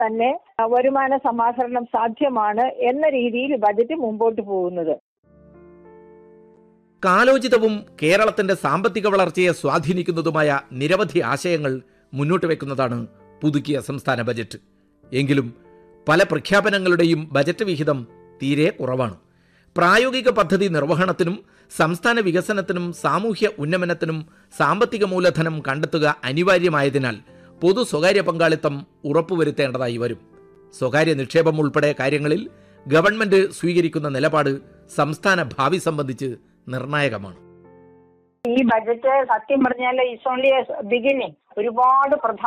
തന്നെ വരുമാന സമാഹരണം സാധ്യമാണ് എന്ന രീതിയിൽ ബജറ്റ് മുമ്പോട്ട് പോകുന്നത് കാലോചിതവും കേരളത്തിന്റെ സാമ്പത്തിക വളർച്ചയെ സ്വാധീനിക്കുന്നതുമായ നിരവധി ആശയങ്ങൾ മുന്നോട്ട് വെക്കുന്നതാണ് പുതുക്കിയ സംസ്ഥാന ബജറ്റ് എങ്കിലും പല പ്രഖ്യാപനങ്ങളുടെയും ബജറ്റ് വിഹിതം തീരെ കുറവാണ് പ്രായോഗിക പദ്ധതി നിർവഹണത്തിനും സംസ്ഥാന വികസനത്തിനും സാമൂഹ്യ ഉന്നമനത്തിനും സാമ്പത്തിക മൂലധനം കണ്ടെത്തുക അനിവാര്യമായതിനാൽ പൊതു സ്വകാര്യ പങ്കാളിത്തം ഉറപ്പുവരുത്തേണ്ടതായി വരും സ്വകാര്യ നിക്ഷേപം ഉൾപ്പെടെ കാര്യങ്ങളിൽ ഗവൺമെന്റ് സ്വീകരിക്കുന്ന നിലപാട് സംസ്ഥാന ഭാവി സംബന്ധിച്ച് നിർണായകമാണ് ഈ ബജറ്റ് സത്യം പറഞ്ഞാൽ ഇസ് ഓൺലി ബിഗിനിങ് ഒരുപാട് പ്രധാന